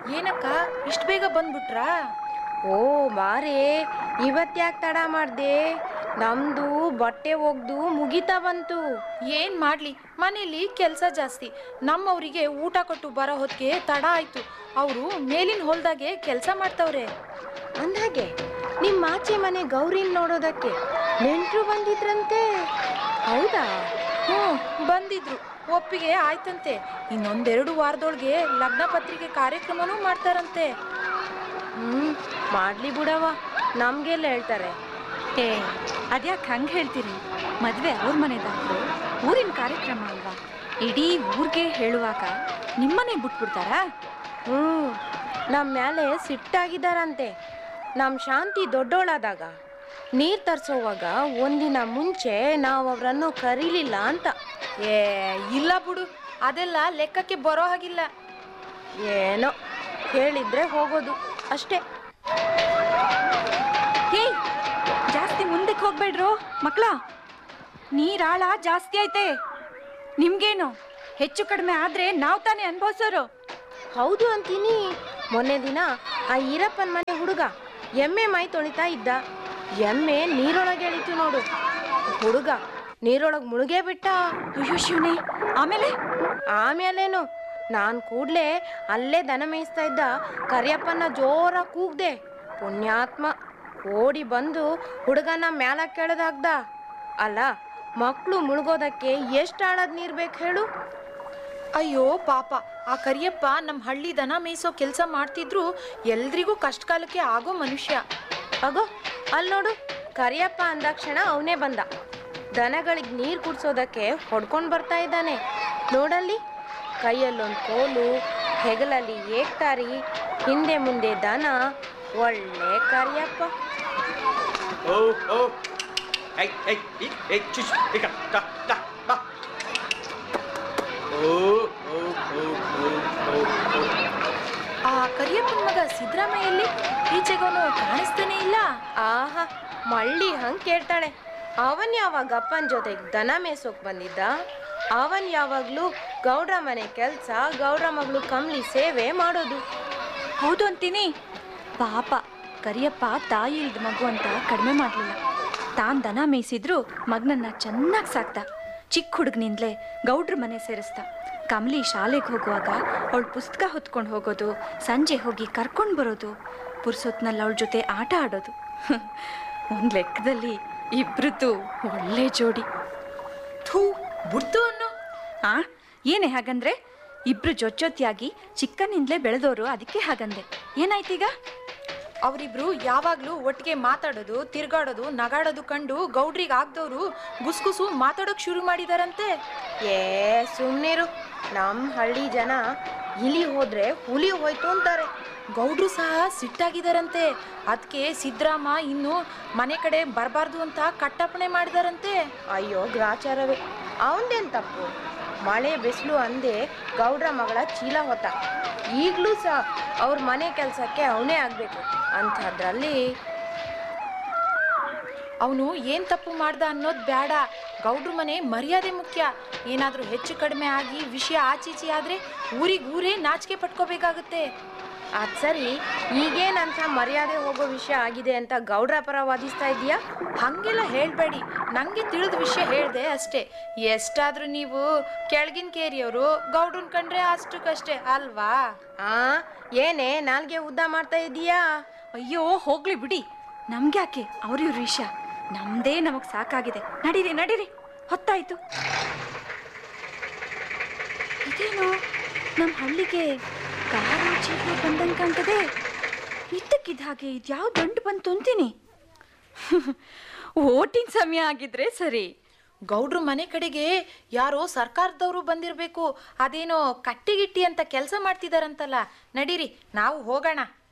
ಏನಕ್ಕ ಇಷ್ಟು ಬೇಗ ಬಂದ್ಬಿಟ್ರಾ ಓ ಮಾರೇ ಇವತ್ತ್ಯಾಕೆ ತಡ ಮಾಡ್ದೆ ನಮ್ದು ಬಟ್ಟೆ ಒಗ್ದು ಮುಗಿತಾ ಬಂತು ಏನ್ ಮಾಡ್ಲಿ ಮನೇಲಿ ಕೆಲಸ ಜಾಸ್ತಿ ನಮ್ಮವರಿಗೆ ಊಟ ಕೊಟ್ಟು ಬರೋ ಹೊತ್ತಿಗೆ ತಡ ಆಯ್ತು ಅವರು ಮೇಲಿನ ಹೊಲ್ದಾಗೆ ಕೆಲಸ ಮಾಡ್ತವ್ರೆ ಅಂದಾಗೆ ನಿಮ್ಮ ಆಚೆ ಮನೆ ಗೌರಿನ್ ನೋಡೋದಕ್ಕೆ ನೆಂಟ್ರು ಬಂದಿದ್ರಂತೆ ಹೌದಾ ಹ್ಞೂ ಬಂದಿದ್ರು ಒಪ್ಪಿಗೆ ಆಯ್ತಂತೆ ಇನ್ನೊಂದೆರಡು ವಾರದೊಳಗೆ ಲಗ್ನ ಪತ್ರಿಕೆ ಕಾರ್ಯಕ್ರಮನೂ ಮಾಡ್ತಾರಂತೆ ಹ್ಮ್ ಮಾಡ್ಲಿ ಬಿಡವ ನಮ್ಗೆಲ್ಲ ಹೇಳ್ತಾರೆ ಏ ಅದ್ಯಾಕೆ ಹಂಗೆ ಹೇಳ್ತೀರಿ ಮದುವೆ ಅವ್ರ ಮನೆದಾದ್ರು ಊರಿನ ಕಾರ್ಯಕ್ರಮ ಅಲ್ವಾ ಇಡೀ ಊರಿಗೆ ಹೇಳುವಾಗ ನಿಮ್ಮನೆ ಬಿಟ್ಬಿಡ್ತಾರಾ ಹ್ಮ್ ನಮ್ಮ ಮೇಲೆ ಸಿಟ್ಟಾಗಿದ್ದಾರಂತೆ ನಮ್ಮ ಶಾಂತಿ ದೊಡ್ಡೋಳಾದಾಗ ನೀರು ತರ್ಸೋವಾಗ ಒಂದಿನ ಮುಂಚೆ ನಾವು ಅವರನ್ನು ಕರೀಲಿಲ್ಲ ಅಂತ ಏ ಇಲ್ಲ ಬಿಡು ಅದೆಲ್ಲ ಲೆಕ್ಕಕ್ಕೆ ಬರೋ ಹಾಗಿಲ್ಲ ಏನೋ ಹೇಳಿದ್ರೆ ಹೋಗೋದು ಅಷ್ಟೇ ಹೇ ಜಾಸ್ತಿ ಮುಂದಕ್ಕೆ ಹೋಗ್ಬೇಡ್ರು ಮಕ್ಳ ನೀರಾಳ ಜಾಸ್ತಿ ಐತೆ ನಿಮ್ಗೇನು ಹೆಚ್ಚು ಕಡಿಮೆ ಆದ್ರೆ ನಾವ್ ತಾನೇ ಅನ್ಭವಿಸೋರು ಹೌದು ಅಂತೀನಿ ಮೊನ್ನೆ ದಿನ ಆ ಈರಪ್ಪನ ಮನೆ ಹುಡುಗ ಎಮ್ಮೆ ಮೈ ತೊಳಿತಾ ಇದ್ದ ಎಮ್ಮೆ ನೀರೊಳಗೆ ಎಳಿತು ನೋಡು ಹುಡುಗ ನೀರೊಳಗೆ ಮುಳುಗೇ ಬಿಟ್ಟ ಅಯ್ಯೋ ಶಿವನೇ ಆಮೇಲೆ ಆಮೇಲೇನು ನಾನು ಕೂಡ್ಲೇ ಅಲ್ಲೇ ದನ ಮೇಯಿಸ್ತಾ ಇದ್ದ ಕರಿಯಪ್ಪನ ಜೋರ ಕೂಗ್ದೆ ಪುಣ್ಯಾತ್ಮ ಓಡಿ ಬಂದು ಹುಡುಗನ ಮ್ಯಾಲ ಕೆಳದಾಗ್ದ ಅಲ್ಲ ಮಕ್ಕಳು ಮುಳುಗೋದಕ್ಕೆ ಎಷ್ಟು ಆಳದ ನೀರು ಬೇಕು ಹೇಳು ಅಯ್ಯೋ ಪಾಪ ಆ ಕರಿಯಪ್ಪ ನಮ್ಮ ಹಳ್ಳಿ ದನ ಮೇಯಿಸೋ ಕೆಲಸ ಮಾಡ್ತಿದ್ರು ಎಲ್ರಿಗೂ ಕಷ್ಟ ಕಾಲಕ್ಕೆ ಆಗೋ ಮನುಷ್ಯ ಅಗೋ ಅಲ್ಲಿ ನೋಡು ಕರಿಯಪ್ಪ ಅಂದಾಕ್ಷಣ ಅವನೇ ಬಂದ ದನಗಳಿಗೆ ನೀರು ಕುಡ್ಸೋದಕ್ಕೆ ಹೊಡ್ಕೊಂಡು ಬರ್ತಾ ಇದ್ದಾನೆ ನೋಡಲ್ಲಿ ಕೈಯಲ್ಲೊಂದು ಕೋಲು ಹೆಗಲಲ್ಲಿ ಏಕ್ತಾರಿ ಹಿಂದೆ ಮುಂದೆ ದನ ಒಳ್ಳೆ ಕರಿಯಪ್ಪ ಓ ಓ ಐ ಐ ಇ ಐ ಚುಚ್ ಇಕ ಕ ಕ ಬ ಓ ಓ ಓ ಓ ಓ ಓ ಆ ಕರಿಯಪ್ಪನ ಮಗ ಸಿದ್ದರಾಮಯ್ಯಲ್ಲಿ ಈಚೆಗವನು ಕಾಣಿಸ್ತಾನೆ ಇಲ್ಲ ಆಹಾ ಮಳ್ಳಿ ಹಂಗ್ ಕೇಳ್ತಾಳೆ ಅವನ್ ಯಾವಾಗ ಅಪ್ಪನ ಜೊತೆಗೆ ದನ ಮೇಯ್ಸೋಕ್ ಬಂದಿದ್ದ ಅವನ್ ಯಾವಾಗ್ಲೂ ಗೌಡ್ರ ಮನೆ ಕೆಲ್ಸ ಗೌಡ್ರ ಮಗಳು ಕಮ್ಲಿ ಸೇವೆ ಮಾಡೋದು ಹೌದು ಅಂತೀನಿ ಪಾಪ ಕರಿಯಪ್ಪ ತಾಯಿ ಇಲ್ದ ಮಗು ಅಂತ ಕಡಿಮೆ ಮಾಡಲಿಲ್ಲ ತಾನ್ ದನ ಮೇಯಿಸಿದ್ರು ಮಗನನ್ನ ಚೆನ್ನಾಗಿ ಸಾಕ್ತ ಚಿಕ್ಕ ಹುಡುಗನಿಂದಲೇ ಗೌಡ್ರ ಮನೆ ಸೇರಿಸ್ದ ಕಮಲಿ ಶಾಲೆಗೆ ಹೋಗುವಾಗ ಅವಳ ಪುಸ್ತಕ ಹೊತ್ಕೊಂಡು ಹೋಗೋದು ಸಂಜೆ ಹೋಗಿ ಕರ್ಕೊಂಡು ಬರೋದು ಪುರ್ಸೊತ್ನಲ್ಲಿ ಅವಳ ಜೊತೆ ಆಟ ಆಡೋದು ಒಂದು ಲೆಕ್ಕದಲ್ಲಿ ಇಬ್ರದ್ದು ಒಳ್ಳೆ ಜೋಡಿ ಥೂ ಬುಡ್ತು ಅನ್ನೋ ಆ ಏನೇ ಹಾಗಂದ್ರೆ ಇಬ್ರು ಜೊಚ್ಚೊತ್ತಿಯಾಗಿ ಚಿಕ್ಕನಿಂದಲೇ ಬೆಳೆದೋರು ಅದಕ್ಕೆ ಹಾಗಂದೆ ಏನಾಯ್ತೀಗ ಅವರಿಬ್ರು ಯಾವಾಗ್ಲೂ ಒಟ್ಟಿಗೆ ಮಾತಾಡೋದು ತಿರ್ಗಾಡೋದು ನಗಾಡೋದು ಕಂಡು ಗೌಡ್ರಿಗೆ ಆಗ್ದವ್ರು ಗುಸ್ಗುಸು ಮಾತಾಡೋಕ್ ಶುರು ಮಾಡಿದಾರಂತೆ ಏ ಸುಮ್ನಿರು ನಮ್ ಹಳ್ಳಿ ಜನ ಇಲಿ ಹೋದ್ರೆ ಹುಲಿ ಹೋಯ್ತು ಅಂತಾರೆ ಗೌಡ್ರು ಸಹ ಸಿಟ್ಟಾಗಿದಾರಂತೆ ಅದಕ್ಕೆ ಸಿದ್ದರಾಮ ಇನ್ನು ಮನೆ ಕಡೆ ಬರಬಾರ್ದು ಅಂತ ಕಟ್ಟಪ್ಪಣೆ ಮಾಡಿದಾರಂತೆ ಅಯ್ಯೋ ಗ್ರಾಚಾರವೇ ಅವಂದೇನ್ ತಪ್ಪು ಮಳೆ ಬಿಸಿಲು ಅಂದೆ ಗೌಡ್ರ ಮಗಳ ಚೀಲ ಹೊತ್ತ ಈಗಲೂ ಸಹ ಅವ್ರ ಮನೆ ಕೆಲಸಕ್ಕೆ ಅವನೇ ಆಗ್ಬೇಕು ಅಂಥದ್ರಲ್ಲಿ ಅವನು ಏನ್ ತಪ್ಪು ಮಾಡ್ದ ಅನ್ನೋದು ಬೇಡ ಗೌಡ್ರ ಮನೆ ಮರ್ಯಾದೆ ಮುಖ್ಯ ಏನಾದ್ರೂ ಹೆಚ್ಚು ಕಡಿಮೆ ಆಗಿ ವಿಷಯ ಆಚೀಚಿ ಆದ್ರೆ ಊರಿಗೆ ಊರೇ ನಾಚಿಕೆ ಪಟ್ಕೋಬೇಕಾಗುತ್ತೆ ಅದ್ ಸರಿ ಈಗೇನಂತ ಮರ್ಯಾದೆ ಹೋಗೋ ವಿಷಯ ಆಗಿದೆ ಅಂತ ಗೌಡ್ರ ಪರ ವಾದಿಸ್ತಾ ಇದೀಯಾ ಹಂಗೆಲ್ಲ ಹೇಳ್ಬೇಡಿ ನಂಗೆ ತಿಳಿದ ವಿಷಯ ಹೇಳ್ದೆ ಅಷ್ಟೇ ಎಷ್ಟಾದ್ರೂ ನೀವು ಕೆಳಗಿನ ಕೇರಿಯವರು ಗೌಡ್ರನ್ ಕಂಡ್ರೆ ಅಷ್ಟಕ್ಕಷ್ಟೇ ಅಲ್ವಾ ಆ ಏನೇ ನಾಲ್ಗೆ ಉದ್ದ ಮಾಡ್ತಾ ಇದೀಯಾ ಅಯ್ಯೋ ಹೋಗ್ಲಿ ಬಿಡಿ ನಮ್ಗ್ಯಾಕೆ ಅವ್ರಿವ್ರ ವಿಷಯ ನಮ್ದೇ ನಮಗ್ ಸಾಕಾಗಿದೆ ನಡೀರಿ ನಡೀರಿ ಹೊತ್ತಾಯ್ತು ಇದೇನು ನಮ್ಮ ಹಳ್ಳಿಗೆ ಕಾರು ಚೀಟಿ ಬಂದಂಗೆ ಕಾಣ್ತದೆ ಇದ್ದಕ್ಕಿದ್ದ ಹಾಗೆ ಇದ್ಯಾವ ದಂಡು ಬಂತು ಅಂತೀನಿ ಓಟಿನ ಸಮಯ ಆಗಿದ್ರೆ ಸರಿ ಗೌಡ್ರ ಮನೆ ಕಡೆಗೆ ಯಾರೋ ಸರ್ಕಾರದವರು ಬಂದಿರಬೇಕು ಅದೇನೋ ಕಟ್ಟಿಗಿಟ್ಟಿ ಅಂತ ಕೆಲಸ ಮಾಡ್ತಿದಾರಂತಲ್ಲ ನಡೀರಿ ನಾವು ಹೋಗೋಣ